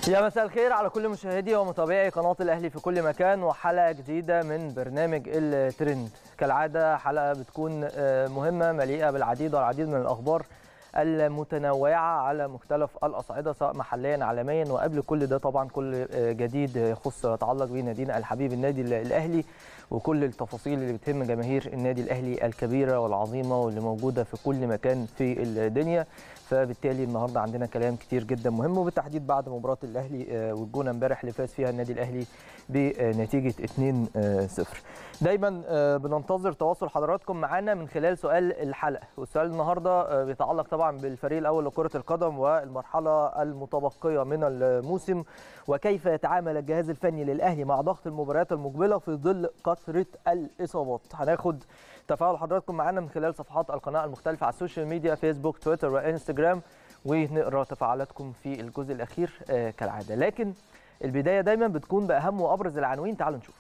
يا مساء الخير على كل مشاهدي ومتابعي قناة الأهلي في كل مكان وحلقة جديدة من برنامج الترند كالعادة حلقة بتكون مهمة مليئة بالعديد والعديد من الأخبار المتنوعة على مختلف الأصعدة سواء محليا عالميا وقبل كل ده طبعا كل جديد يخص يتعلق بنادينا الحبيب النادي الأهلي وكل التفاصيل اللي بتهم جماهير النادي الأهلي الكبيرة والعظيمة واللي موجودة في كل مكان في الدنيا فبالتالي النهارده عندنا كلام كتير جدا مهم وبالتحديد بعد مباراه الاهلي والجونه امبارح اللي فاز فيها النادي الاهلي بنتيجه 2-0 دايما بننتظر تواصل حضراتكم معانا من خلال سؤال الحلقه والسؤال النهارده بيتعلق طبعا بالفريق الاول لكره القدم والمرحله المتبقيه من الموسم وكيف يتعامل الجهاز الفني للاهلي مع ضغط المباريات المقبله في ظل كثره الاصابات هناخد تفاعل حضراتكم معانا من خلال صفحات القناه المختلفه على السوشيال ميديا فيسبوك تويتر وانستجرام ونقرا تفاعلاتكم في الجزء الاخير آه كالعاده لكن البدايه دايما بتكون باهم وابرز العناوين تعالوا نشوف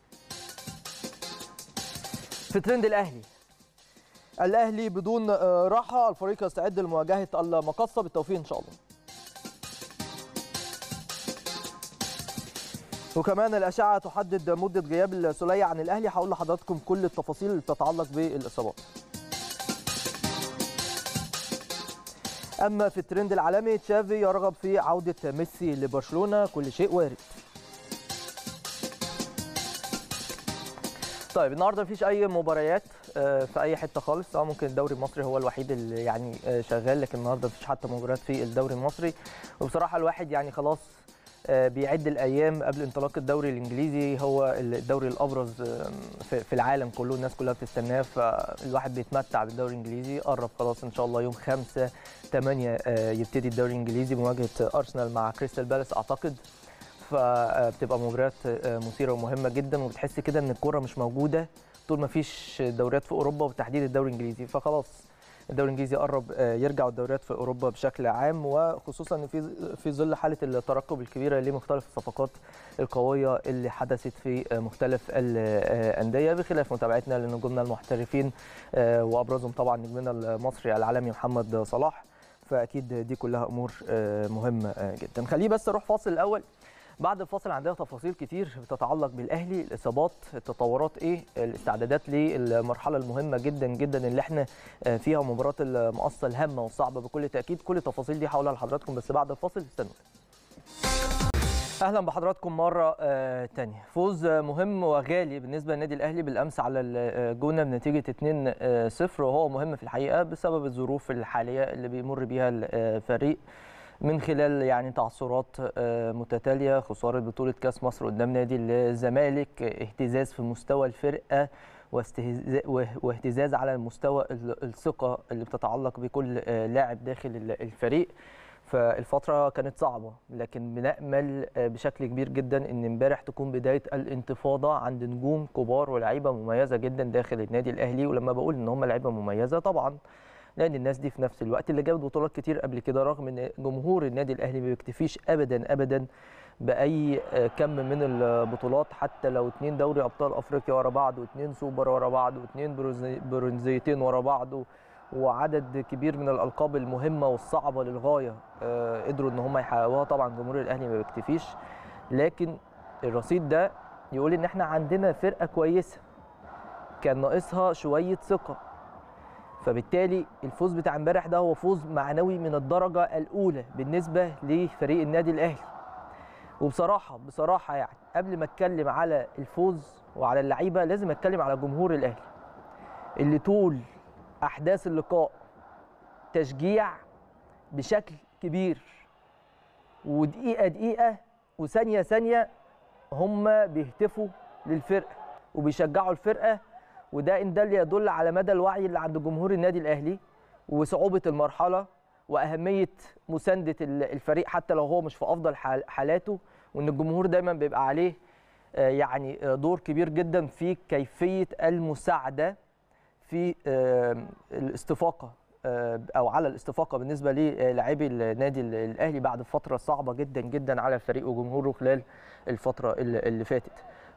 في ترند الاهلي الاهلي بدون آه راحه الفريق يستعد لمواجهه المقصه بالتوفيق ان شاء الله وكمان الاشعه تحدد مده غياب السوليه عن الاهلي هقول لحضراتكم كل التفاصيل اللي بتتعلق بالاصابات اما في الترند العالمي تشافي يرغب في عوده ميسي لبرشلونه كل شيء وارد طيب النهارده مفيش اي مباريات في اي حته خالص اه ممكن الدوري المصري هو الوحيد اللي يعني شغال لكن النهارده مفيش حتى مباريات في الدوري المصري وبصراحه الواحد يعني خلاص بيعد الايام قبل انطلاق الدوري الانجليزي هو الدوري الابرز في العالم كله الناس كلها بتستناه فالواحد بيتمتع بالدوري الانجليزي قرب خلاص ان شاء الله يوم 5 8 يبتدي الدوري الانجليزي بمواجهه ارسنال مع كريستال بالاس اعتقد فبتبقى مباريات مثيره ومهمه جدا وبتحس كده ان الكوره مش موجوده طول ما فيش دوريات في اوروبا وبالتحديد الدوري الانجليزي فخلاص الدوري الانجليزي قرب يرجع الدوريات في اوروبا بشكل عام وخصوصا ان في في ظل حاله الترقب الكبيره لمختلف الصفقات القويه اللي حدثت في مختلف الانديه بخلاف متابعتنا لنجومنا المحترفين وابرزهم طبعا نجمنا المصري العالمي محمد صلاح فاكيد دي كلها امور مهمه جدا خليه بس اروح فاصل الاول بعد الفاصل عندنا تفاصيل كتير بتتعلق بالاهلي الاصابات التطورات ايه الاستعدادات للمرحله المهمه جدا جدا اللي احنا فيها مباراه المقصه الهامه والصعبه بكل تاكيد كل التفاصيل دي هقولها لحضراتكم بس بعد الفاصل استنوا اهلا بحضراتكم مره آه تانية فوز مهم وغالي بالنسبه للنادي الاهلي بالامس على الجونه بنتيجه 2-0 وهو مهم في الحقيقه بسبب الظروف الحاليه اللي بيمر بيها الفريق من خلال يعني تعثرات متتاليه خساره بطوله كاس مصر قدام نادي الزمالك اهتزاز في مستوى الفرقه واهتزاز على المستوى الثقه اللي بتتعلق بكل لاعب داخل الفريق فالفتره كانت صعبه لكن بنامل بشكل كبير جدا ان امبارح تكون بدايه الانتفاضه عند نجوم كبار ولاعيبه مميزه جدا داخل النادي الاهلي ولما بقول ان هم لعيبه مميزه طبعا لان الناس دي في نفس الوقت اللي جابت بطولات كتير قبل كده رغم ان جمهور النادي الاهلي ما بيكتفيش ابدا ابدا باي كم من البطولات حتى لو اتنين دوري ابطال افريقيا ورا بعض واتنين سوبر ورا بعض واتنين برونزيتين ورا بعض وعدد كبير من الالقاب المهمه والصعبه للغايه قدروا ان هم يحققوها طبعا جمهور الاهلي ما بيكتفيش لكن الرصيد ده يقول ان احنا عندنا فرقه كويسه كان ناقصها شويه ثقه فبالتالي الفوز بتاع امبارح ده هو فوز معنوي من الدرجه الاولى بالنسبه لفريق النادي الاهلي وبصراحه بصراحه يعني قبل ما اتكلم على الفوز وعلى اللعيبه لازم اتكلم على جمهور الاهلي اللي طول احداث اللقاء تشجيع بشكل كبير ودقيقه دقيقه وثانيه ثانيه هم بيهتفوا للفرقه وبيشجعوا الفرقه وده ان ده اللي يدل على مدى الوعي اللي عند جمهور النادي الاهلي وصعوبه المرحله واهميه مسانده الفريق حتى لو هو مش في افضل حالاته وان الجمهور دايما بيبقى عليه يعني دور كبير جدا في كيفيه المساعده في الاستفاقه او على الاستفاقه بالنسبه للاعبي النادي الاهلي بعد فتره صعبه جدا جدا على الفريق وجمهوره خلال الفتره اللي فاتت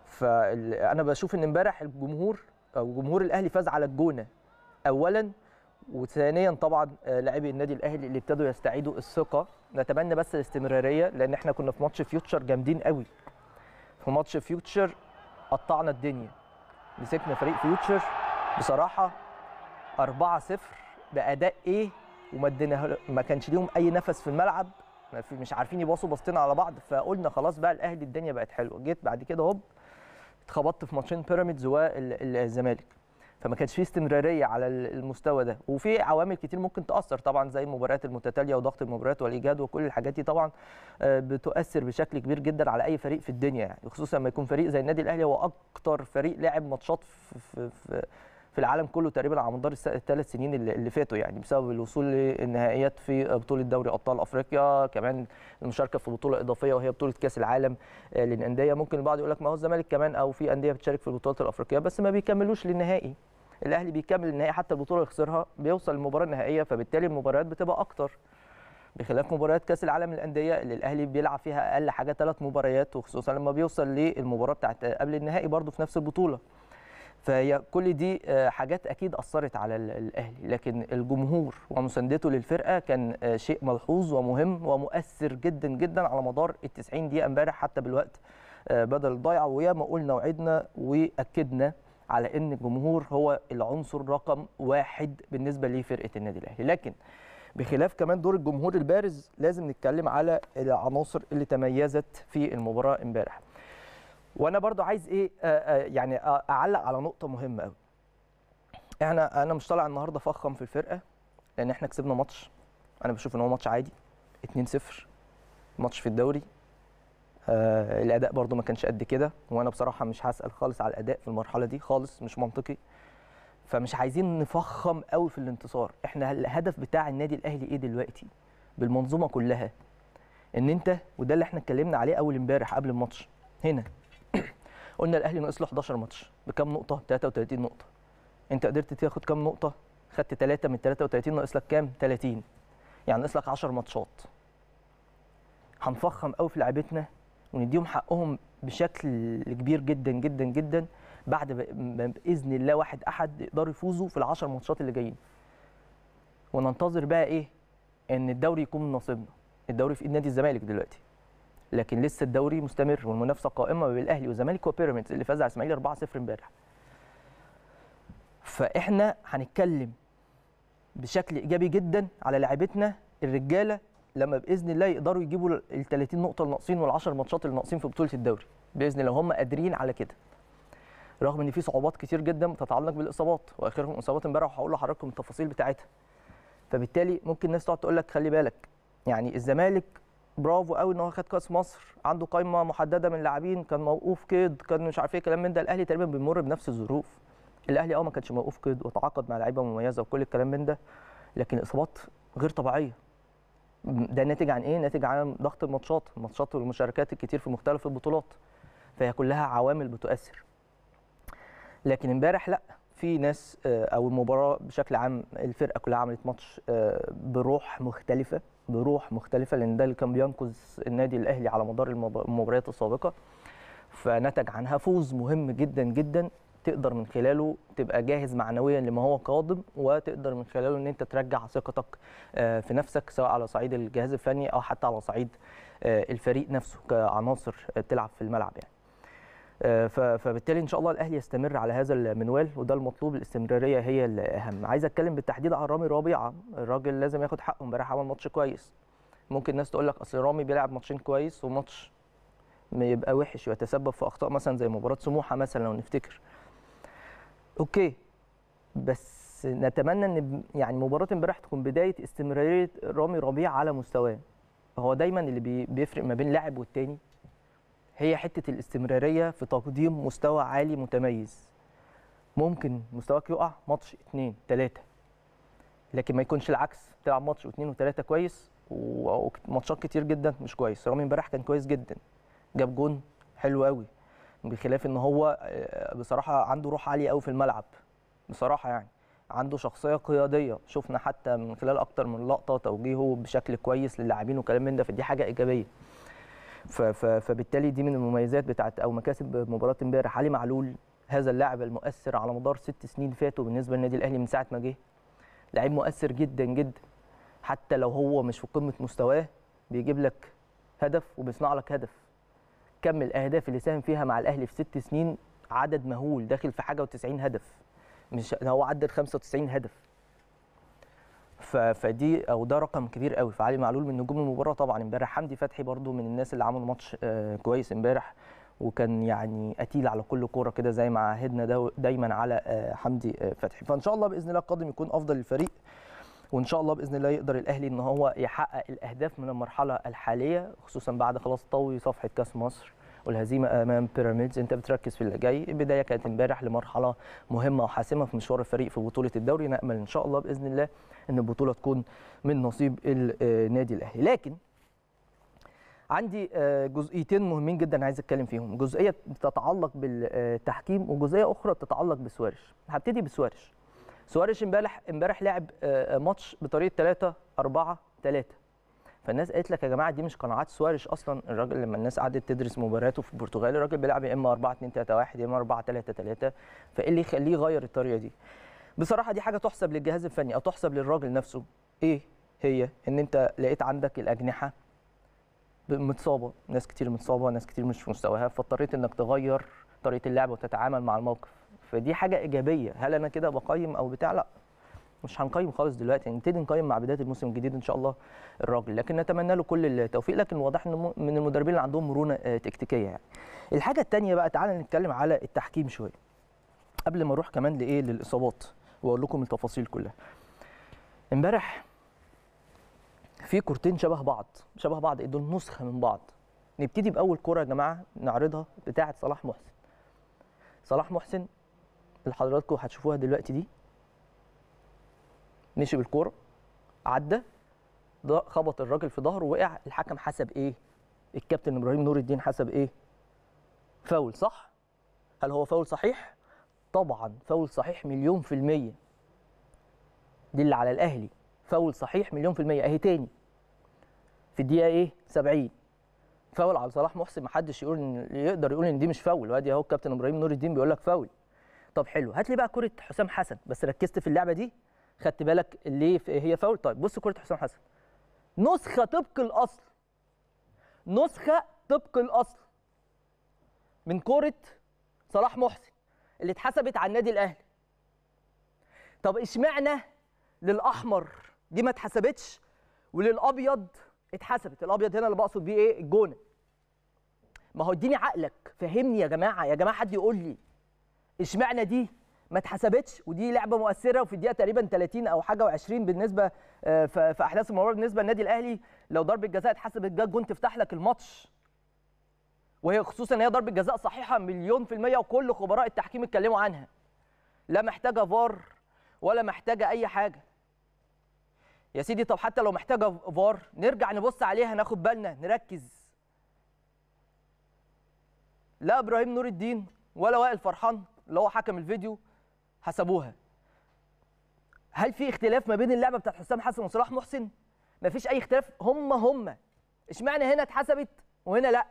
فانا بشوف ان امبارح الجمهور او جمهور الاهلي فاز على الجونه اولا وثانيا طبعا آه، لاعبي النادي الاهلي اللي ابتدوا يستعيدوا الثقه نتمنى بس الاستمراريه لان ااحنا كنا في ماتش فيوتشر جامدين قوي في ماتش فيوتشر قطعنا الدنيا مسكنا فريق فيوتشر بصراحه 4-0 باداء ايه وما ادينا ما كانش ليهم اي نفس في الملعب ما في مش عارفين يباصوا باصتين على بعض فقلنا خلاص بقى الاهلي الدنيا بقت حلوه جيت بعد كده هوب اتخبطت في ماتشين بيراميدز والزمالك فما كانش في استمراريه على المستوى ده وفي عوامل كتير ممكن تاثر طبعا زي المباريات المتتاليه وضغط المباريات والايجاد وكل الحاجات دي طبعا آه، بتؤثر بشكل كبير جدا على اي فريق في الدنيا يعني خصوصا لما يكون فريق زي النادي الاهلي هو اكتر فريق لعب ماتشات في, في, في في العالم كله تقريبا على مدار الس- الثلاث سنين اللي اللي فاتوا يعني بسبب الوصول للنهائيات في بطوله دوري ابطال افريقيا كمان المشاركه في بطوله اضافيه وهي بطوله كاس العالم آه، للانديه ممكن البعض يقول لك ما هو الزمالك كمان او في انديه بتشارك في البطولات الافريقيه بس ما بيكملوش للنهائي الاهلي بيكمل النهائي حتى البطوله اللي خسرها بيوصل للمباراه النهائيه فبالتالي المباريات بتبقى اكتر بخلاف مباريات كاس العالم للانديه اللي الاهلي بيلعب فيها اقل حاجه ثلاث مباريات وخصوصا لما بيوصل للمباراه بتاعت قبل النهائي برضه في نفس البطوله فهي كل دي آه، حاجات اكيد اثرت على ال- الاهلي لكن الجمهور ومساندته للفرقه كان آه، شيء ملحوظ ومهم ومؤثر جدا جدا على مدار ال 90 دقيقه امبارح حتى بالوقت آه، بدل الضيعه وياما قلنا وعدنا واكدنا على ان الجمهور هو العنصر رقم واحد بالنسبه لفرقه النادي الاهلي لكن بخلاف كمان دور الجمهور البارز لازم نتكلم على العناصر اللي تميزت في المباراه امبارح وانا برضو عايز ايه آه، آه، يعني آه، اعلق على نقطه مهمه قوي احنا انا مش طالع النهارده فخم في الفرقه لان احنا كسبنا ماتش انا بشوف ان هو ماتش عادي 2-0 ماتش في الدوري آه الاداء برضو ما كانش قد كده وانا بصراحه مش هسال خالص على الاداء في المرحله دي خالص مش منطقي فمش عايزين نفخم قوي في الانتصار احنا الهدف بتاع النادي الاهلي ايه دلوقتي بالمنظومه كلها ان انت وده اللي احنا اتكلمنا عليه اول امبارح قبل الماتش هنا قلنا الاهلي ناقص له 11 ماتش بكام نقطه 33 نقطه انت قدرت تاخد كام نقطه خدت 3 من 33 ناقص لك كام 30 يعني ناقص لك 10 ماتشات هنفخم قوي في لعيبتنا ونديهم حقهم بشكل كبير جدا جدا جدا بعد ب- ما باذن الله واحد احد يقدروا يفوزوا في العشر ماتشات اللي جايين وننتظر بقى ايه ان الدوري يكون من نصيبنا الدوري في ايد نادي الزمالك دلوقتي لكن لسه الدوري مستمر والمنافسه قائمه ما بين الاهلي والزمالك وبيراميدز اللي فاز على الاسماعيلي 4-0 امبارح فاحنا هنتكلم بشكل ايجابي جدا على لعيبتنا الرجاله لما باذن الله يقدروا يجيبوا ال 30 نقطه الناقصين وال 10 ماتشات اللي ناقصين في بطوله الدوري باذن الله هم قادرين على كده رغم ان في صعوبات كتير جدا بتتعلق بالاصابات واخرهم اصابات امبارح وهقول لحضراتكم التفاصيل بتاعتها فبالتالي ممكن الناس تقعد تقول لك خلي بالك يعني الزمالك برافو قوي ان هو خد كاس مصر عنده قائمه محدده من لاعبين كان موقوف قيد كان مش عارف ايه كلام من ده الاهلي تقريبا بيمر بنفس الظروف الاهلي اه ما كانش موقوف قيد وتعاقد مع لعيبه مميزه وكل الكلام من ده لكن الاصابات غير طبيعيه ده ناتج عن ايه ناتج عن ضغط الماتشات الماتشات والمشاركات الكتير في مختلف البطولات فهي كلها عوامل بتؤثر لكن امبارح لا في ناس آه، او المباراه بشكل عام الفرقه كلها عملت ماتش آه، بروح مختلفه بروح مختلفه لان ده اللي كان بينقذ النادي الاهلي على مدار المب- المباريات السابقه فنتج عنها فوز مهم جدا جدا تقدر من خلاله تبقى جاهز معنويا لما هو قادم وتقدر من خلاله ان انت ترجع ثقتك آه، في نفسك سواء على صعيد الجهاز الفني او حتى على صعيد آه، الفريق نفسه كعناصر بتلعب في الملعب يعني آه، ف- فبالتالي ان شاء الله الاهلي يستمر على هذا المنوال وده المطلوب الاستمراريه هي الاهم عايز اتكلم بالتحديد عن رامي ربيعه الراجل لازم ياخد حقه امبارح عمل ماتش كويس ممكن الناس تقول لك اصل رامي بيلعب ماتشين كويس وماتش ما يبقى وحش ويتسبب في اخطاء مثلا زي مباراه سموحه مثلا لو نفتكر اوكي بس نتمنى ان يعني مباراه امبارح تكون بدايه استمراريه رامي ربيع على مستواه هو دايما اللي بي- بيفرق ما بين لاعب والتاني هي حته الاستمراريه في تقديم مستوى عالي متميز ممكن مستواك يقع ماتش اتنين تلاته لكن ما يكونش العكس تلعب ماتش واثنين وثلاثه كويس و- وماتشات كتير جدا مش كويس رامي امبارح كان كويس جدا جاب جون حلو قوي بخلاف ان هو آه، بصراحه عنده روح عاليه قوي في الملعب بصراحه يعني عنده شخصيه قياديه شفنا حتى من خلال اكتر من لقطه توجيهه بشكل كويس للاعبين وكلام من ده فدي حاجه ايجابيه ف- ف- فبالتالي دي من المميزات بتاعت او مكاسب مباراه امبارح علي معلول هذا اللاعب المؤثر على مدار ست سنين فاتوا بالنسبه للنادي الاهلي من ساعه ما جه لعيب مؤثر جدا جدا حتى لو هو مش في قمه مستواه بيجيب لك هدف وبيصنع لك هدف كم الاهداف اللي ساهم فيها مع الاهلي في ست سنين عدد مهول داخل في حاجه و90 هدف مش هو عدى ال 95 هدف ف- فدي او ده رقم كبير قوي فعلي معلول من نجوم المباراه طبعا امبارح حمدي فتحي برضو من الناس اللي عملوا ماتش آه، كويس امبارح وكان يعني قتيل على كل كوره كده زي ما عهدنا دو- دايما على آه، حمدي آه، فتحي فان شاء الله باذن الله القادم يكون افضل الفريق وان شاء الله باذن الله يقدر الاهلي ان هو يحقق الاهداف من المرحله الحاليه خصوصا بعد خلاص طوي صفحه كاس مصر والهزيمه امام بيراميدز انت بتركز في اللي جاي البدايه كانت امبارح لمرحله مهمه وحاسمه في مشوار الفريق في بطوله الدوري نامل ان شاء الله باذن الله ان البطوله تكون من نصيب النادي الاهلي لكن عندي آه، جزئيتين مهمين جدا عايز اتكلم فيهم جزئيه تتعلق بالتحكيم وجزئيه اخرى تتعلق بسوارش هبتدي بسوارش سوارش امبارح امبارح لعب آه، ماتش بطريقه 3 4 3 فالناس قالت لك يا جماعه دي مش قناعات سوارش اصلا الراجل لما الناس قعدت تدرس مبارياته في البرتغال الراجل بيلعب يا اما 4 2 3 1 يا اما 4 3 3 فايه اللي يخليه يغير الطريقه دي بصراحه دي حاجه تحسب للجهاز الفني او تحسب للراجل نفسه ايه هي ان انت لقيت عندك الاجنحه متصابه ناس كتير متصابه ناس كتير مش في مستواها فاضطريت انك تغير طريقه اللعب وتتعامل مع الموقف فدي حاجه ايجابيه هل انا كده بقيم او بتاع لا مش هنقيم خالص دلوقتي نبتدي نقيم مع بدايه الموسم الجديد ان شاء الله الراجل لكن نتمنى له كل التوفيق لكن واضح انه من المدربين اللي عندهم مرونه آه، تكتيكيه يعني الحاجه الثانيه بقى تعالى نتكلم على التحكيم شويه قبل ما اروح كمان لايه للاصابات واقول لكم التفاصيل كلها امبارح في كورتين شبه بعض شبه بعض إيه دول نسخه من بعض نبتدي باول كوره يا جماعه نعرضها بتاعه صلاح محسن صلاح محسن اللي حضراتكم هتشوفوها دلوقتي دي مشي بالكوره عدى ض- خبط الراجل في ظهره وقع الحكم حسب ايه الكابتن ابراهيم نور الدين حسب ايه فاول صح هل هو فاول صحيح طبعا فاول صحيح مليون في المية دي اللي على الاهلي فاول صحيح مليون في المية اهي تاني في الدقيقة ايه 70 فاول على صلاح محسن محدش يقول ان يقدر يقول ان دي مش فاول وادي اهو الكابتن ابراهيم نور الدين بيقول لك فاول طب حلو هات لي بقى كرة حسام حسن بس ركزت في اللعبة دي خدت بالك ليه في- هي فاول طيب بص كرة حسام حسن نسخة طبق الأصل نسخة طبق الأصل من كرة صلاح محسن اللي اتحسبت على النادي الأهلي طب اشمعنى للأحمر دي ما اتحسبتش وللأبيض اتحسبت الأبيض هنا اللي بقصد بيه إيه الجونة ما هو اديني عقلك فهمني يا جماعة يا جماعة حد يقول لي اشمعنى دي ما اتحسبتش ودي لعبه مؤثره وفي الدقيقه تقريبا 30 او حاجه و20 بالنسبه آه، ف- في احداث المباراه بالنسبه للنادي الاهلي لو ضربه جزاء اتحسبت جت جون تفتح لك الماتش وهي خصوصا ان هي ضربه جزاء صحيحه مليون في الميه وكل خبراء التحكيم اتكلموا عنها لا محتاجه فار ولا محتاجه اي حاجه يا سيدي طب حتى لو محتاجه فار نرجع نبص عليها ناخد بالنا نركز لا ابراهيم نور الدين ولا وائل فرحان اللي هو حكم الفيديو حسبوها هل في اختلاف ما بين اللعبه بتاعت حسام حسن وصلاح محسن مفيش اي اختلاف هم هم اشمعنى هنا اتحسبت وهنا لا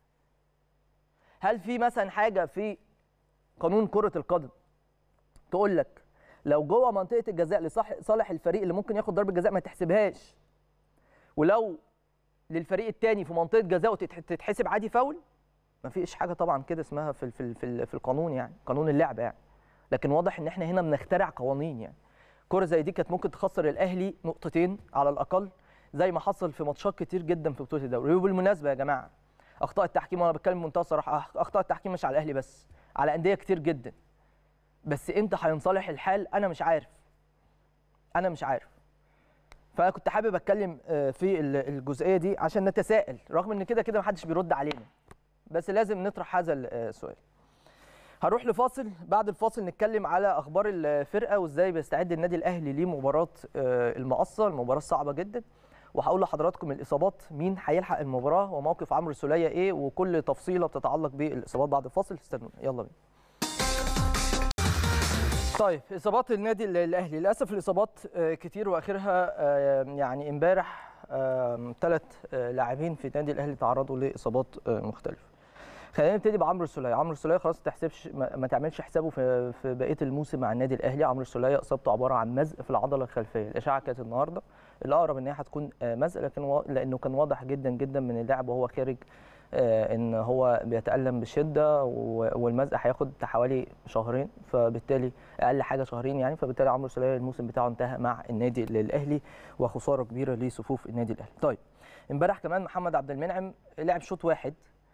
هل في مثلا حاجه في قانون كره القدم تقول لك لو جوه منطقه الجزاء لصالح الفريق اللي ممكن ياخد ضربه جزاء ما تحسبهاش ولو للفريق الثاني في منطقه جزاء وتتحسب عادي فاول ما فيش حاجه طبعا كده اسمها في في في, في القانون يعني قانون اللعبه يعني لكن واضح ان احنا هنا بنخترع قوانين يعني كره زي دي كانت ممكن تخسر الاهلي نقطتين على الاقل زي ما حصل في ماتشات كتير جدا في بطوله الدوري وبالمناسبه يا جماعه اخطاء التحكيم وانا بتكلم بمنتهى الصراحه اخطاء التحكيم مش على الاهلي بس على انديه كتير جدا بس امتى هينصلح الحال انا مش عارف انا مش عارف فانا كنت حابب اتكلم في الجزئيه دي عشان نتساءل رغم ان كده كده محدش بيرد علينا بس لازم نطرح هذا السؤال هنروح لفاصل بعد الفاصل نتكلم على اخبار الفرقه وازاي بيستعد النادي الاهلي لمباراه المقصه المباراه الصعبه جدا وهقول لحضراتكم الاصابات مين هيلحق المباراه وموقف عمرو السوليه ايه وكل تفصيله بتتعلق بالاصابات بعد الفاصل استنونا يلا بينا طيب اصابات النادي الاهلي للاسف الاصابات كتير واخرها يعني امبارح ثلاث لاعبين في النادي الاهلي تعرضوا لاصابات مختلفه خلينا نبتدي بعمرو السوليه عمرو السوليه خلاص تحسبش ما, ما تعملش حسابه في في بقيه الموسم مع النادي الاهلي عمرو السوليه اصابته عباره عن مزق في العضله الخلفيه الاشاعه كانت النهارده الاقرب ان هي هتكون مزق لكن و... لانه كان واضح جدا جدا من اللاعب وهو خارج ان هو بيتالم بشده والمزق هياخد حوالي شهرين فبالتالي اقل حاجه شهرين يعني فبالتالي عمرو السوليه الموسم بتاعه انتهى مع النادي الاهلي وخساره كبيره لصفوف النادي الاهلي طيب امبارح كمان محمد عبد المنعم لعب شوط واحد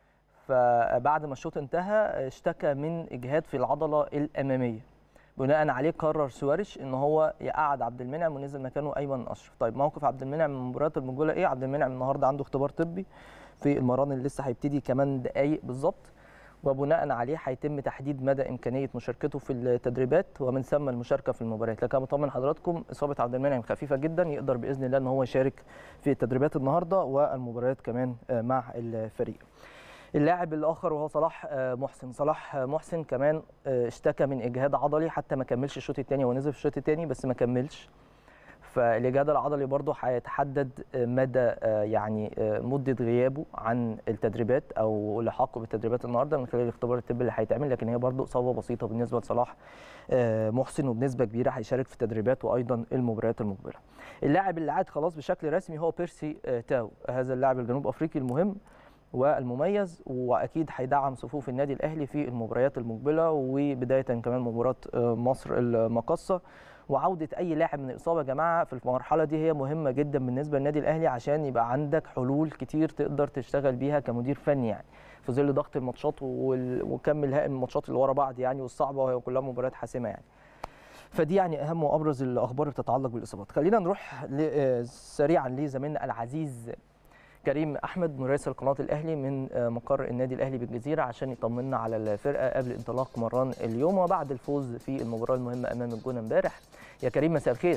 فبعد ما الشوط انتهى اشتكى من اجهاد في العضله الاماميه بناء عليه قرر سواريش ان هو يقعد عبد المنعم ونزل مكانه ايمن اشرف طيب موقف عبد المنعم من مباراه المجوله ايه عبد المنعم النهارده عنده اختبار طبي في المران اللي لسه هيبتدي كمان دقائق بالظبط وبناء عليه هيتم تحديد مدى امكانيه مشاركته في التدريبات ومن ثم المشاركه في المباريات لكن بطمن حضراتكم اصابه عبد المنعم خفيفه جدا يقدر باذن الله ان هو يشارك في التدريبات النهارده والمباريات كمان مع الفريق اللاعب الاخر وهو صلاح محسن صلاح محسن كمان اشتكى من اجهاد عضلي حتى ما كملش الشوط الثاني هو نزل في الشوط الثاني بس ما كملش فالاجهاد العضلي برضه هيتحدد مدى يعني مده غيابه عن التدريبات او لحاقه بالتدريبات النهارده من خلال الاختبار الطبي اللي هيتعمل لكن هي برضه اصابه بسيطه بالنسبه لصلاح محسن وبنسبه كبيره هيشارك في التدريبات وايضا المباريات المقبله. اللاعب اللي عاد خلاص بشكل رسمي هو بيرسي تاو هذا اللاعب الجنوب افريقي المهم والمميز واكيد هيدعم صفوف النادي الاهلي في المباريات المقبله وبدايه كمان مباراه مصر المقصه وعوده اي لاعب من الاصابه يا جماعه في المرحله دي هي مهمه جدا بالنسبه للنادي الاهلي عشان يبقى عندك حلول كتير تقدر تشتغل بيها كمدير فني يعني في ظل ضغط الماتشات وكم الهائل من الماتشات اللي ورا بعض يعني والصعبه وهي كلها مباريات حاسمه يعني فدي يعني اهم وابرز الاخبار اللي بتتعلق بالاصابات خلينا نروح سريعا لزميلنا العزيز كريم احمد مراسل قناه الاهلي من مقر النادي الاهلي بالجزيره عشان يطمنا على الفرقه قبل انطلاق مران اليوم وبعد الفوز في المباراه المهمه امام الجونه امبارح يا كريم مساء الخير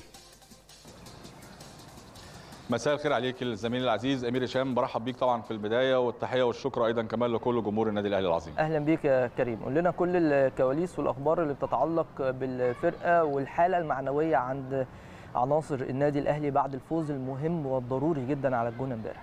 مساء الخير عليك الزميل العزيز امير هشام برحب بيك طبعا في البدايه والتحيه والشكر ايضا كمان لكل جمهور النادي الاهلي العظيم اهلا بيك يا كريم قول لنا كل الكواليس والاخبار اللي بتتعلق بالفرقه والحاله المعنويه عند عناصر النادي الاهلي بعد الفوز المهم والضروري جدا على الجونه امبارح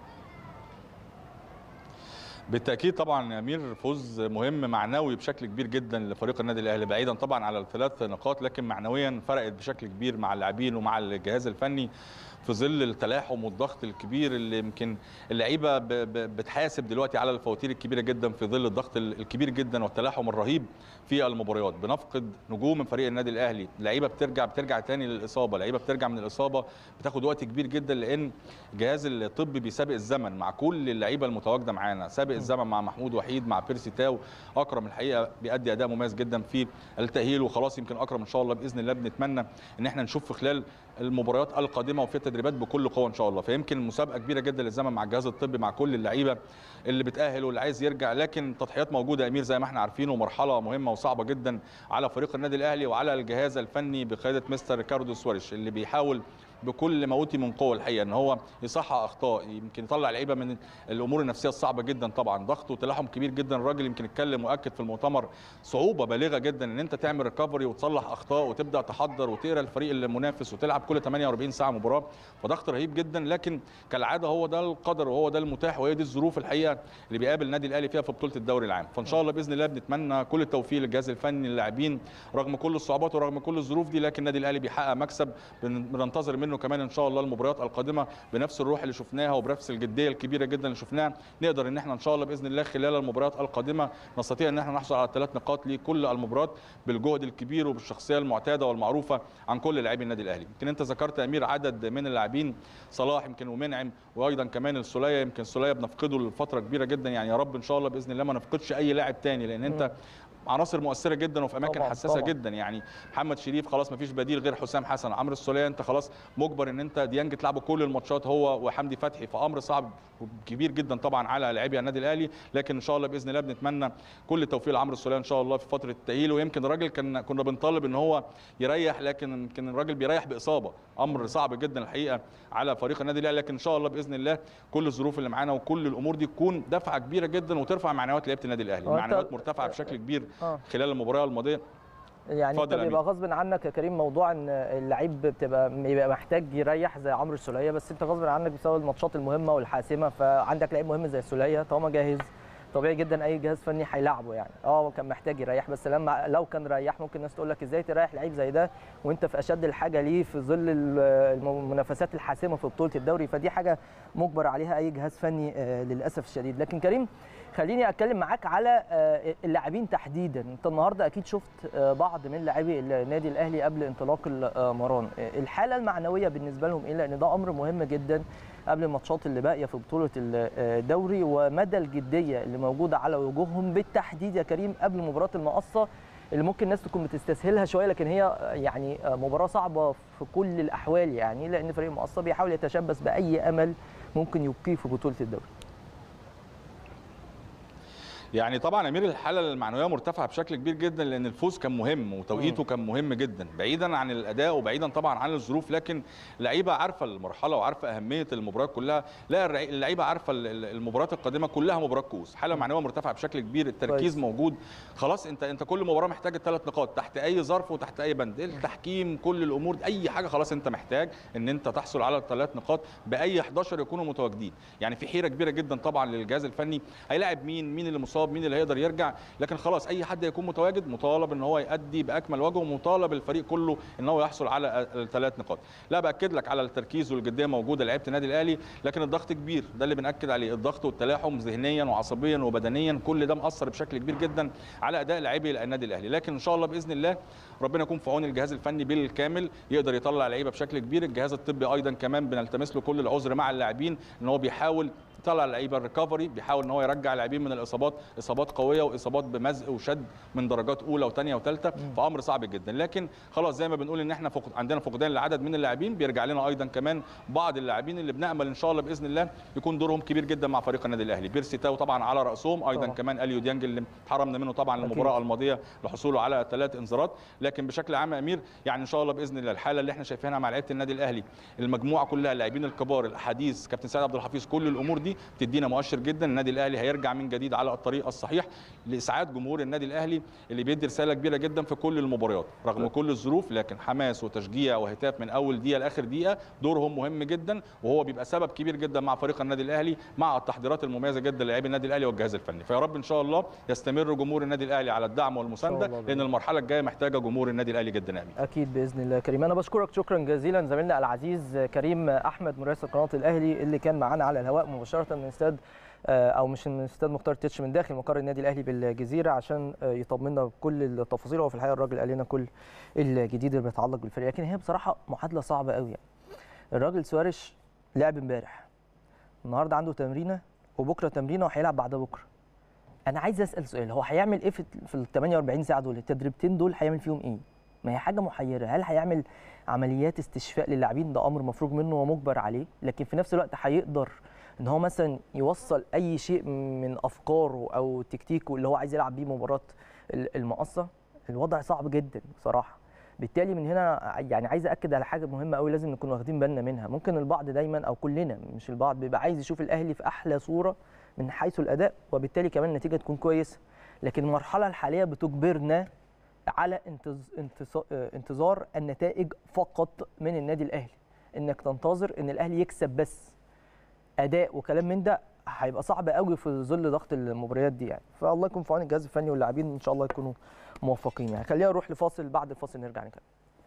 بالتاكيد طبعا يا امير فوز مهم معنوي بشكل كبير جدا لفريق النادي الاهلي بعيدا طبعا على الثلاث نقاط لكن معنويا فرقت بشكل كبير مع اللاعبين ومع الجهاز الفني في ظل التلاحم والضغط الكبير اللي يمكن اللعيبه بتحاسب دلوقتي على الفواتير الكبيره جدا في ظل الضغط الكبير جدا والتلاحم الرهيب في المباريات بنفقد نجوم من فريق النادي الاهلي لعيبه بترجع بترجع تاني للاصابه لعيبه بترجع من الاصابه بتاخد وقت كبير جدا لان الجهاز الطبي بيسابق الزمن مع كل اللعيبه المتواجده معانا سابق الزمن مع محمود وحيد مع بيرسي تاو اكرم الحقيقه بيأدي اداء مميز جدا في التاهيل وخلاص يمكن اكرم ان شاء الله باذن الله بنتمنى ان احنا نشوف في خلال المباريات القادمه وفي التدريبات بكل قوه ان شاء الله فيمكن مسابقه كبيره جدا للزمن مع الجهاز الطبي مع كل اللعيبه اللي بتاهل واللي عايز يرجع لكن تضحيات موجوده يا امير زي ما احنا عارفين ومرحله مهمه وصعبه جدا على فريق النادي الاهلي وعلى الجهاز الفني بقياده مستر ريكاردو سواريش اللي بيحاول بكل ما اوتي من قوه الحقيقه ان هو يصحح اخطاء يمكن يطلع لعيبه من الامور النفسيه الصعبه جدا طبعا ضغط وتلاحم كبير جدا الراجل يمكن اتكلم واكد في المؤتمر صعوبه بالغه جدا ان انت تعمل ريكفري وتصلح اخطاء وتبدا تحضر وتقرا الفريق المنافس وتلعب كل 48 ساعه مباراه فضغط رهيب جدا لكن كالعاده هو ده القدر وهو ده المتاح وهي دي الظروف الحقيقه اللي بيقابل النادي الاهلي فيها في بطوله الدوري العام فان شاء الله باذن الله بنتمنى كل التوفيق للجهاز الفني للاعبين رغم كل الصعوبات ورغم كل الظروف دي لكن النادي الاهلي بيحقق مكسب بننتظر منه كمان ان شاء الله المباريات القادمه بنفس الروح اللي شفناها وبنفس الجديه الكبيره جدا اللي شفناها نقدر ان احنا ان شاء الله باذن الله خلال المباريات القادمه نستطيع ان احنا نحصل على ثلاث نقاط لكل المباريات بالجهد الكبير وبالشخصيه المعتاده والمعروفه عن كل لاعبي النادي الاهلي يمكن انت ذكرت يا امير عدد من اللاعبين صلاح يمكن ومنعم وايضا كمان السوليه يمكن السوليه بنفقده لفتره كبيره جدا يعني يا رب ان شاء الله باذن الله ما نفقدش اي لاعب تاني لان انت عناصر مؤثره جدا وفي اماكن طبعاً، حساسه طبعاً. جدا يعني محمد شريف خلاص ما فيش بديل غير حسام حسن عمرو السوليه انت خلاص مجبر ان انت ديانج تلعبوا كل الماتشات هو وحمدي فتحي فامر صعب كبير جدا طبعا على لاعبي النادي الاهلي لكن ان شاء الله باذن الله بنتمنى كل التوفيق لعمرو السوليه ان شاء الله في فتره التاهيل ويمكن الراجل كان كنا بنطالب ان هو يريح لكن يمكن الراجل بيريح باصابه امر صعب جدا الحقيقه على فريق النادي الاهلي لكن ان شاء الله باذن الله كل الظروف اللي معانا وكل الامور دي تكون دفعه كبيره جدا وترفع معنويات لعيبه النادي الاهلي هو أنت- معنويات مرتفعه بشكل كبير اه خلال المباراه الماضيه يعني انت اتفضل يا بيبقى غصب عنك يا كريم موضوع ان اللعيب بتبقى بيبقى محتاج يريح زي عمرو السوليه بس انت غصب عنك بسبب الماتشات المهمه والحاسمه فعندك لعيب مهم زي السوليه طالما جاهز طبيعي جدا اي جهاز فني هيلعبه يعني اه كان محتاج يريح بس لما لو كان ريح ممكن الناس تقول لك ازاي تريح لعيب زي ده وانت في اشد الحاجه ليه في ظل ال- المنافسات الحاسمه في بطوله الدوري فدي حاجه مجبر عليها اي جهاز فني آه، للاسف الشديد لكن كريم خليني اتكلم معاك على آه، اللاعبين تحديدا انت النهارده اكيد شفت آه، بعض من لاعبي النادي الاهلي قبل انطلاق المران آه، الحاله المعنويه بالنسبه لهم ايه لان ده امر مهم جدا قبل الماتشات اللي باقيه في بطوله الدوري ومدى الجديه اللي موجوده على وجوههم بالتحديد يا كريم قبل مباراه المقصه اللي ممكن الناس تكون بتستسهلها شويه لكن هي يعني مباراه صعبه في كل الاحوال يعني لان فريق المقصه بيحاول يتشبث باي امل ممكن يبقيه في بطوله الدوري يعني طبعا امير الحاله المعنويه مرتفعه بشكل كبير جدا لان الفوز كان مهم وتوقيته كان مهم جدا بعيدا عن الاداء وبعيدا طبعا عن الظروف لكن اللعيبه عارفه المرحله وعارفه اهميه المباريات كلها لا الرع- اللعيبه عارفه ال- ال- المباريات القادمه كلها مباراه كؤوس حاله معنويه مرتفعه بشكل كبير التركيز كويس. موجود خلاص انت انت كل مباراه محتاج الثلاث نقاط تحت اي ظرف وتحت اي بند التحكيم كل الامور اي حاجه خلاص انت محتاج ان انت تحصل على الثلاث نقاط باي 11 يكونوا متواجدين يعني في حيره كبيره جدا طبعا للجهاز الفني هيلاعب مين مين اللي مصاب مين اللي هيقدر يرجع لكن خلاص اي حد يكون متواجد مطالب ان هو يؤدي باكمل وجه ومطالب الفريق كله ان هو يحصل على الثلاث نقاط لا باكد لك على التركيز والجديه موجوده لعيبه النادي الاهلي لكن الضغط كبير ده اللي بناكد عليه الضغط والتلاحم ذهنيا وعصبيا وبدنيا كل ده مأثر بشكل كبير جدا على اداء لاعبي النادي الاهلي لكن ان شاء الله باذن الله ربنا يكون في عون الجهاز الفني بالكامل يقدر يطلع لعيبه بشكل كبير الجهاز الطبي ايضا كمان بنلتمس له كل العذر مع اللاعبين ان هو بيحاول يطلع اللعيبه الريكفري بيحاول ان هو يرجع لاعبين من الاصابات اصابات قويه واصابات بمزق وشد من درجات اولى وثانيه وثالثه فامر صعب جدا لكن خلاص زي ما بنقول ان احنا فقد عندنا فقدان لعدد من اللاعبين بيرجع لنا ايضا كمان بعض اللاعبين اللي بنامل ان شاء الله باذن الله يكون دورهم كبير جدا مع فريق النادي الاهلي بيرسي تاو طبعا على راسهم ايضا طبعا. كمان اليو ديانج اللي اتحرمنا منه طبعا أكيد. المباراه الماضيه لحصوله على ثلاث انذارات لكن بشكل عام يا امير يعني ان شاء الله باذن الله الحاله اللي احنا شايفينها مع لعيبه النادي الاهلي المجموعه كلها اللاعبين الكبار الاحاديث كابتن سعد عبد الحفيظ كل الامور دي تدينا مؤشر جدا النادي الاهلي هيرجع من جديد على الطريق الصحيح لاسعاد جمهور النادي الاهلي اللي بيدي رساله كبيره جدا في كل المباريات رغم كل الظروف لكن حماس وتشجيع وهتاف من اول دقيقه لاخر دقيقه دورهم مهم جدا وهو بيبقى سبب كبير جدا مع فريق النادي الاهلي مع التحضيرات المميزه جدا للاعبي النادي الاهلي والجهاز الفني فيا رب ان شاء الله يستمر جمهور النادي الاهلي على الدعم والمسانده الله لان المرحله الجايه محتاجه جمهور النادي الاهلي جدا يا امين اكيد باذن الله كريم انا بشكرك شكرا جزيلا زميلنا العزيز كريم احمد مراسل قناه الاهلي اللي كان معانا على الهواء مباشره من استاد آه، او مش من استاد مختار تتش من داخل مقر النادي الاهلي بالجزيره عشان آه، يطمنا بكل التفاصيل هو في الحقيقه الراجل قال لنا كل الجديد اللي بيتعلق بالفريق لكن هي بصراحه معادله صعبه قوي يعني الراجل سوارش لعب امبارح النهارده عنده تمرينه وبكره تمرينه وهيلعب بعد بكره انا عايز اسال سؤال هو هيعمل ايه في في ال 48 ساعه دول التدريبتين دول هيعمل فيهم ايه ما هي حاجه محيره هل هيعمل عمليات استشفاء للاعبين ده امر مفروغ منه ومجبر عليه لكن في نفس الوقت هيقدر ان هو مثلا يوصل اي شيء من افكاره او تكتيكه اللي هو عايز يلعب بيه مباراه ال- المقصه الوضع صعب جدا بصراحه بالتالي من هنا يعني عايز اكد على حاجه مهمه قوي لازم نكون واخدين بالنا منها ممكن البعض دايما او كلنا مش البعض بيبقى عايز يشوف الاهلي في احلى صوره من حيث الاداء وبالتالي كمان النتيجه تكون كويسه لكن المرحله الحاليه بتجبرنا على انتظ... انتص... انتظار النتائج فقط من النادي الاهلي انك تنتظر ان الاهلي يكسب بس اداء وكلام من ده هيبقى صعب قوي في ظل ضغط المباريات دي يعني فالله يكون في عون الجهاز الفني واللاعبين ان شاء الله يكونوا موفقين يعني خلينا نروح لفاصل بعد الفاصل نرجع نكمل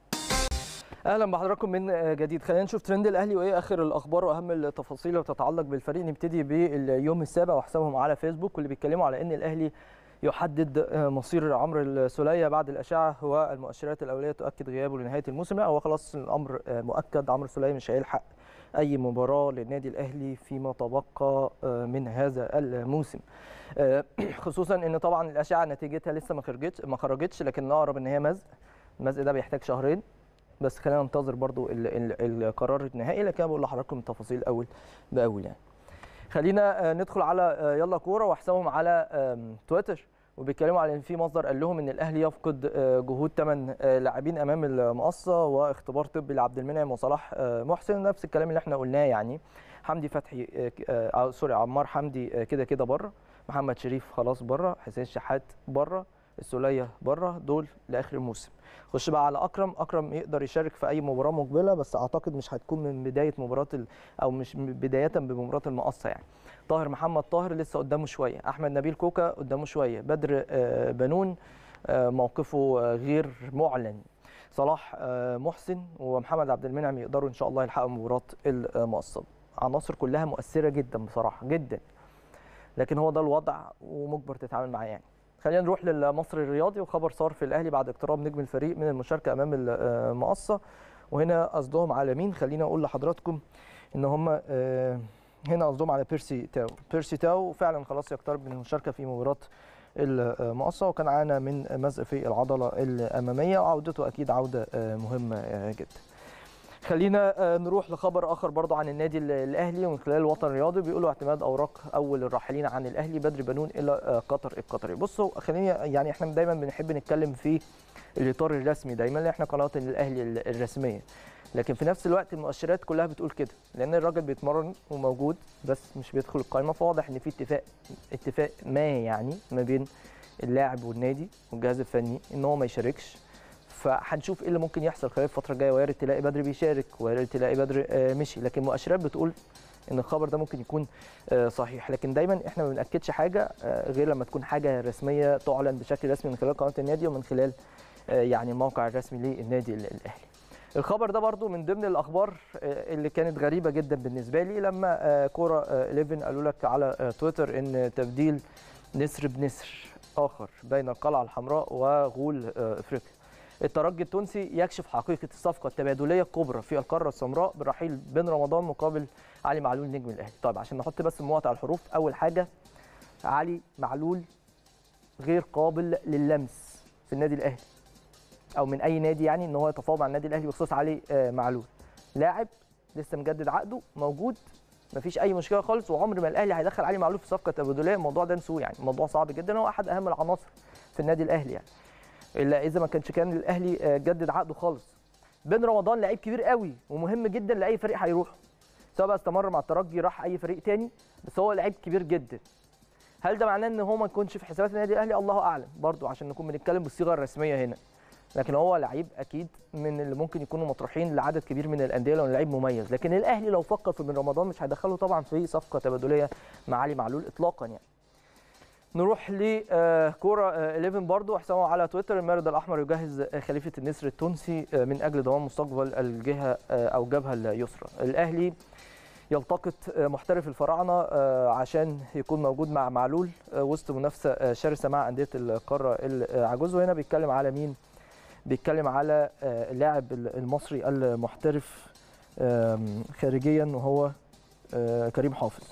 اهلا بحضراتكم من جديد خلينا نشوف ترند الاهلي وايه اخر الاخبار واهم التفاصيل اللي بتتعلق بالفريق نبتدي باليوم السابع وحسابهم على فيسبوك واللي بيتكلموا على ان الاهلي يحدد مصير عمرو السوليه بعد الاشعه والمؤشرات الاوليه تؤكد غيابه لنهايه الموسم لا هو خلاص الامر مؤكد عمرو السوليه مش هيلحق اي مباراه للنادي الاهلي فيما تبقى من هذا الموسم خصوصا ان طبعا الاشعه نتيجتها لسه ما خرجتش ما خرجتش لكن اقرب ان هي مزق المزق ده بيحتاج شهرين بس خلينا ننتظر برضو ال ال القرار النهائي لكن انا بقول لحضراتكم التفاصيل اول باول يعني خلينا ندخل على يلا كوره وحسابهم على تويتر وبيتكلموا على ان في مصدر قال لهم ان الاهلي يفقد جهود ثمان لاعبين امام المقصه واختبار طبي لعبد المنعم وصلاح محسن نفس الكلام اللي احنا قلناه يعني حمدي فتحي آه سوري عمار حمدي كده كده بره محمد شريف خلاص بره حسين شحات بره السوليه بره دول لاخر الموسم خش بقى على اكرم اكرم يقدر يشارك في اي مباراه مقبله بس اعتقد مش هتكون من بدايه مباراه ال... او مش من بدايه بمباراه المقصه يعني طاهر محمد طاهر لسه قدامه شويه احمد نبيل كوكا قدامه شويه بدر آه، بنون آه، موقفه آه، غير معلن صلاح آه، محسن ومحمد عبد المنعم يقدروا ان شاء الله يلحقوا مباراه المقصه عناصر كلها مؤثره جدا بصراحه جدا لكن هو ده الوضع ومجبر تتعامل معاه يعني خلينا نروح للمصري الرياضي وخبر صار في الاهلي بعد اقتراب نجم الفريق من المشاركه امام المقصه وهنا قصدهم على مين خلينا اقول لحضراتكم ان هم آه، هنا قصدهم على بيرسي تاو بيرسي تاو فعلا خلاص يقترب من المشاركه في مباراه المقصه وكان عانى من مزق في العضله الاماميه وعودته اكيد عوده آه، مهمه آه، جدا خلينا آه، نروح لخبر اخر برضو عن النادي ال- الاهلي ومن خلال الوطن الرياضي بيقولوا اعتماد اوراق اول الراحلين عن الاهلي بدر بنون الى آه، قطر القطري بصوا خليني يعني احنا دايما بنحب نتكلم في الاطار الرسمي دايما لان احنا قناه الاهلي ال- الرسميه لكن في نفس الوقت المؤشرات كلها بتقول كده لان الراجل بيتمرن وموجود بس مش بيدخل القائمه فواضح ان في اتفاق اتفاق ما يعني ما بين اللاعب والنادي والجهاز الفني ان هو ما يشاركش فهنشوف ايه اللي ممكن يحصل خلال الفتره الجايه وارد تلاقي بدر بيشارك وارد تلاقي بدر آه، مشي لكن المؤشرات بتقول ان الخبر ده ممكن يكون آه، صحيح لكن دايما احنا ما بناكدش حاجه آه، غير لما تكون حاجه رسميه تعلن بشكل رسمي من خلال قناه النادي ومن خلال آه، يعني الموقع الرسمي للنادي ال- الاهلي الخبر ده برضو من ضمن الاخبار آه، اللي كانت غريبه جدا بالنسبه لي لما آه، كوره آه، 11 قالوا لك على آه، تويتر ان تبديل نسر بنسر اخر بين القلعه الحمراء وغول آه، افريقيا الترجي التونسي يكشف حقيقه الصفقه التبادليه الكبرى في القاره السمراء برحيل بن رمضان مقابل علي معلول نجم الاهلي طيب عشان نحط بس المواطع على الحروف اول حاجه علي معلول غير قابل للمس في النادي الاهلي او من اي نادي يعني ان هو يتفاوض مع النادي الاهلي بخصوص علي آه، معلول لاعب لسه مجدد عقده موجود مفيش اي مشكله خالص وعمر ما الاهلي هيدخل علي معلول في صفقه تبادليه الموضوع ده نسوه يعني الموضوع صعب جدا هو احد اهم العناصر في النادي الاهلي يعني الا اذا ما كانش كان الاهلي آه، جدد عقده خالص بن رمضان لعيب كبير قوي ومهم جدا لاي فريق هيروحه سواء بقى استمر مع الترجي راح اي فريق تاني بس هو لعيب كبير جدا هل ده معناه ان هو ما يكونش في حسابات النادي الاهلي الله اعلم برضو عشان نكون بنتكلم بالصيغه الرسميه هنا لكن هو لعيب اكيد من اللي ممكن يكونوا مطروحين لعدد كبير من الانديه لو لعيب مميز لكن الاهلي لو فكر في بن رمضان مش هيدخله طبعا في صفقه تبادليه مع علي معلول اطلاقا يعني نروح لكوره 11 برضو حسابه على تويتر المارد الاحمر يجهز آه، خليفه النسر التونسي آه، من اجل ضمان مستقبل الجهه آه، او الجبهه اليسرى الاهلي يلتقط آه، محترف الفراعنه آه، عشان يكون موجود مع معلول آه، وسط منافسه آه، شرسه مع انديه القاره العجوز وهنا بيتكلم على مين بيتكلم على آه، اللاعب المصري المحترف آم، خارجيا وهو آه، كريم حافظ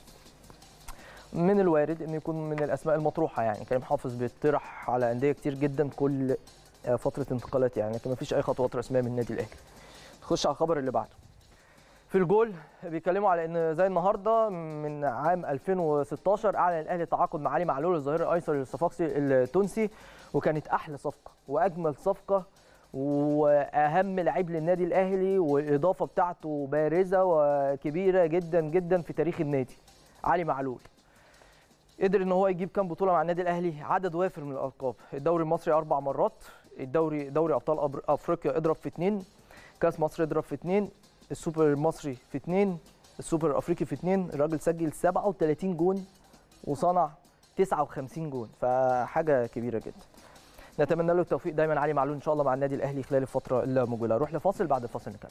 من الوارد انه يكون من الاسماء المطروحه يعني كريم حافظ بيطرح على انديه كتير جدا كل آه، فتره انتقالات يعني لكن ما فيش اي خطوات رسميه من النادي الاهلي نخش على الخبر اللي بعده في الجول بيتكلموا على ان زي النهارده من عام 2016 اعلن الاهلي التعاقد مع علي معلول الظهير الايسر للصفاقسي التونسي وكانت احلى صفقه واجمل صفقه واهم لعيب للنادي الاهلي والاضافه بتاعته بارزه وكبيره جدا جدا في تاريخ النادي علي معلول قدر ان هو يجيب كام بطوله مع النادي الاهلي عدد وافر من الالقاب الدوري المصري اربع مرات الدوري دوري ابطال أبر- افريقيا اضرب في اثنين كاس مصر اضرب في اثنين السوبر المصري في اثنين السوبر الافريقي في اثنين الراجل سجل 37 جون وصنع 59 جون فحاجه كبيره جدا نتمنى له التوفيق دايما علي معلول ان شاء الله مع النادي الاهلي خلال الفتره المقبله نروح لفاصل بعد الفاصل نكمل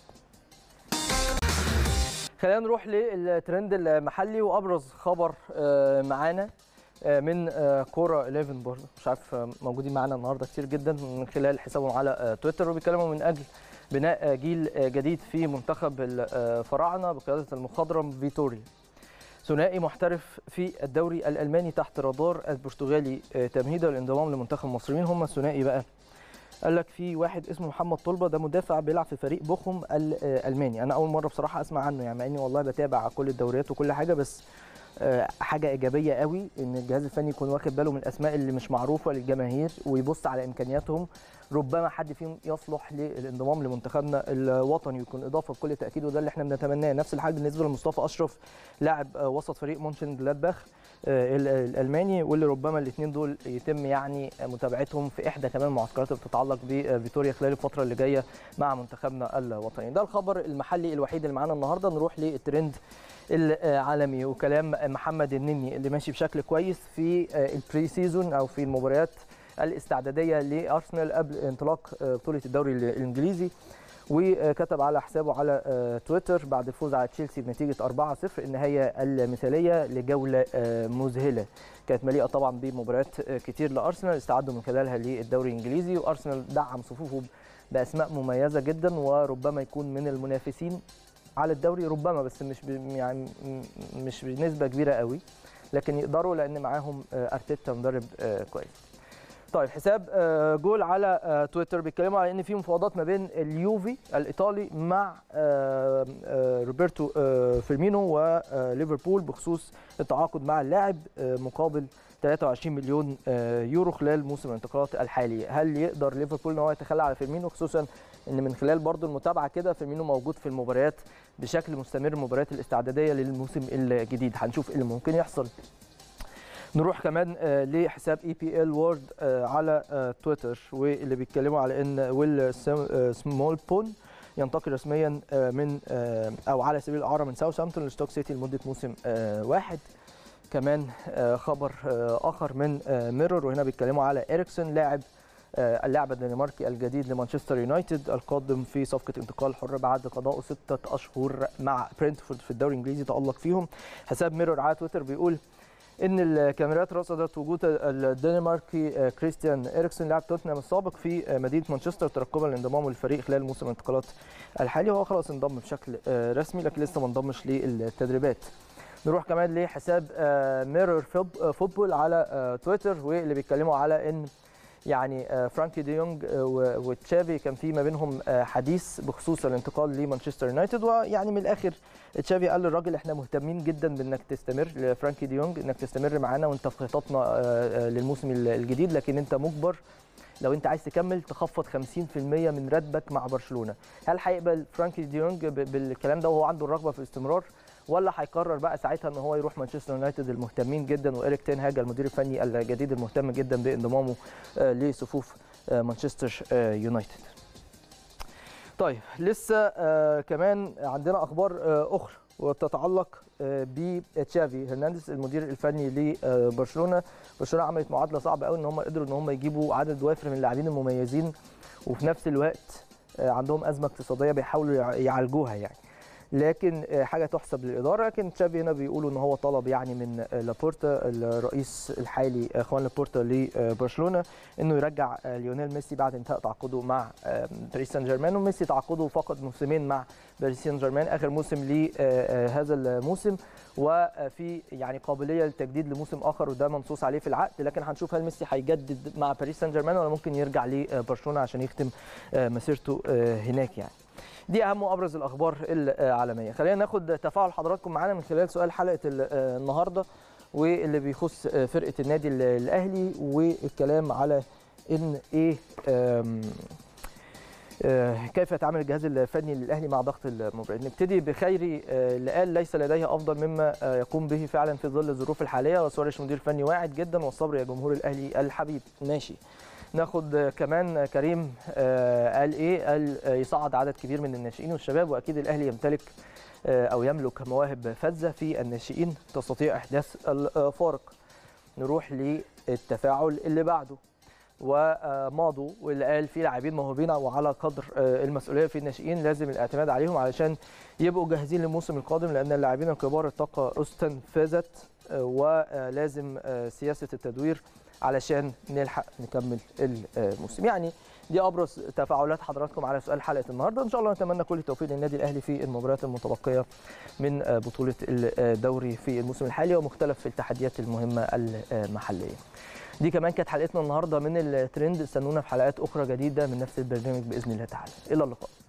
خلينا نروح للترند المحلي وابرز خبر آه، معانا آه، من آه، كوره 11 برضه مش عارف آه، موجودين معانا النهارده كتير جدا من خلال حسابهم على آه، تويتر وبيتكلموا من اجل بناء آه، جيل آه، جديد في منتخب الفراعنه بقياده المخضرم فيتوري ثنائي محترف في الدوري الالماني تحت رادار البرتغالي آه، تمهيدا للانضمام لمنتخب المصريين هم الثنائي بقى قال لك في واحد اسمه محمد طلبه ده مدافع بيلعب في فريق بوخم الالماني انا اول مره بصراحه اسمع عنه يعني مع اني والله بتابع كل الدوريات وكل حاجه بس آه، حاجه ايجابيه قوي ان الجهاز الفني يكون واخد باله من الاسماء اللي مش معروفه للجماهير ويبص على امكانياتهم ربما حد فيهم يصلح للانضمام لمنتخبنا الوطني ويكون اضافه بكل تاكيد وده اللي احنا بنتمناه نفس الحال بالنسبه لمصطفى اشرف لاعب آه، وسط فريق مونشن جلادباخ آه، ال- الالماني واللي ربما الاثنين دول يتم يعني متابعتهم في احدى كمان المعسكرات اللي بتتعلق بفيتوريا خلال الفتره اللي جايه مع منتخبنا الوطني ده الخبر المحلي الوحيد اللي معانا النهارده نروح للترند العالمي وكلام محمد النني اللي ماشي بشكل كويس في البري سيزون او في المباريات الاستعداديه لارسنال قبل انطلاق بطوله الدوري الانجليزي وكتب على حسابه على تويتر بعد الفوز على تشيلسي بنتيجه 4-0 النهايه المثاليه لجوله مذهله كانت مليئه طبعا بمباريات كتير لارسنال استعدوا من خلالها للدوري الانجليزي وارسنال دعم صفوفه باسماء مميزه جدا وربما يكون من المنافسين على الدوري ربما بس مش ب- يعني م- مش بنسبه كبيره قوي لكن يقدروا لان معاهم آه، ارتيتا مدرب آه، كويس طيب حساب آه، جول على آه، تويتر بيتكلموا على ان في مفاوضات ما بين اليوفي الايطالي مع آه، آه، روبرتو آه، فيرمينو وليفربول بخصوص التعاقد مع اللاعب آه، مقابل 23 مليون آه، يورو خلال موسم الانتقالات الحالي هل يقدر ليفربول ان هو يتخلى على فيرمينو خصوصا ان من خلال برضو المتابعه كده فيرمينو موجود في المباريات بشكل مستمر المباريات الاستعداديه للموسم الجديد هنشوف ايه اللي ممكن يحصل نروح كمان آه، لحساب اي بي ال وورد على آه، تويتر واللي بيتكلموا على ان ويل سم- آه، سمول بون ينتقل رسميا آه، من آه، او على سبيل الاعاره من ساوثهامبتون لستوك سيتي لمده موسم آه، واحد كمان آه، خبر آه، اخر من آه، ميرور وهنا بيتكلموا على اريكسون لاعب آه، اللاعب الدنماركي الجديد لمانشستر يونايتد القادم في صفقه انتقال حر بعد قضائه ستة اشهر مع برينتفورد في الدوري الانجليزي تالق فيهم حساب ميرور على تويتر بيقول ان الكاميرات رصدت وجود الدنماركي آه، كريستيان اريكسون لاعب توتنهام السابق في آه، مدينه مانشستر ترقبا لانضمامه للفريق خلال موسم الانتقالات الحالي وهو خلاص انضم بشكل آه، رسمي لكن لسه ما انضمش للتدريبات نروح كمان لحساب ميرور فوتبول على آه، تويتر واللي بيتكلموا على ان يعني آه، فرانكي دي يونج آه، و- وتشافي كان في ما بينهم آه، حديث بخصوص الانتقال لمانشستر يونايتد ويعني من الاخر تشافي قال للراجل احنا مهتمين جدا بانك تستمر لفرانكي دي يونج انك تستمر معانا وانت في خططنا آه، آه، للموسم الجديد لكن انت مجبر لو انت عايز تكمل تخفض 50% من راتبك مع برشلونه هل هيقبل فرانكي دي يونج ب- بالكلام ده وهو عنده الرغبه في الاستمرار ولا هيقرر بقى ساعتها ان هو يروح مانشستر يونايتد المهتمين جدا وإيريك تين هاج المدير الفني الجديد المهتم جدا بانضمامه آه، لصفوف آه، مانشستر آه، يونايتد طيب لسه آه، كمان عندنا اخبار آه، اخرى وتتعلق آه، بتشافي هرنانديز المدير الفني لبرشلونه برشلونه عملت معادله صعبه قوي ان هم قدروا ان هم يجيبوا عدد وافر من اللاعبين المميزين وفي نفس الوقت آه، عندهم ازمه اقتصاديه بيحاولوا يع- يعالجوها يعني لكن آه، حاجه تحسب للاداره لكن تشافي هنا بيقولوا ان هو طلب يعني من آه، لابورتا الرئيس الحالي آه، خوان لابورتا لبرشلونه انه يرجع آه، ليونيل ميسي بعد انتهاء تعاقده مع آه، باريس سان جيرمان وميسي تعاقده فقط موسمين مع باريس سان جيرمان اخر موسم لهذا الموسم وفي يعني قابليه للتجديد لموسم اخر وده منصوص عليه في العقد لكن هنشوف هل ميسي هيجدد مع باريس سان جيرمان ولا ممكن يرجع لبرشلونه عشان يختم آه، مسيرته آه، هناك يعني دي اهم وابرز الاخبار العالميه خلينا ناخد تفاعل حضراتكم معانا من خلال سؤال حلقه ال- آه، النهارده واللي بيخص آه، فرقه النادي ال- الاهلي والكلام على ان ايه آم، آه، كيف يتعامل الجهاز الفني للاهلي مع ضغط المباريات نبتدي بخيري آه، اللي قال ليس لديه افضل مما آه، يقوم به فعلا في ظل الظروف الحاليه وسواريش مدير فني واعد جدا والصبر يا جمهور الاهلي الحبيب ماشي ناخد آه، كمان آه، كريم آه، قال ايه قال آه، يصعد عدد كبير من الناشئين والشباب واكيد الاهلي يمتلك آه، او يملك مواهب فذه في الناشئين تستطيع احداث الفارق نروح للتفاعل اللي بعده وماضوا واللي قال في لاعبين موهوبين وعلى قدر آه، المسؤوليه في الناشئين لازم الاعتماد عليهم علشان يبقوا جاهزين للموسم القادم لان اللاعبين الكبار الطاقه استنفذت آه، ولازم آه، سياسه التدوير علشان نلحق نكمل الموسم يعني دي ابرز تفاعلات حضراتكم على سؤال حلقه النهارده ان شاء الله نتمنى كل التوفيق للنادي الاهلي في المباريات المتبقيه من آه، بطوله الدوري في الموسم الحالي ومختلف التحديات المهمه المحليه دي كمان كانت حلقتنا النهارده من الترند استنونا في حلقات اخرى جديده من نفس البرنامج باذن الله تعالى الى اللقاء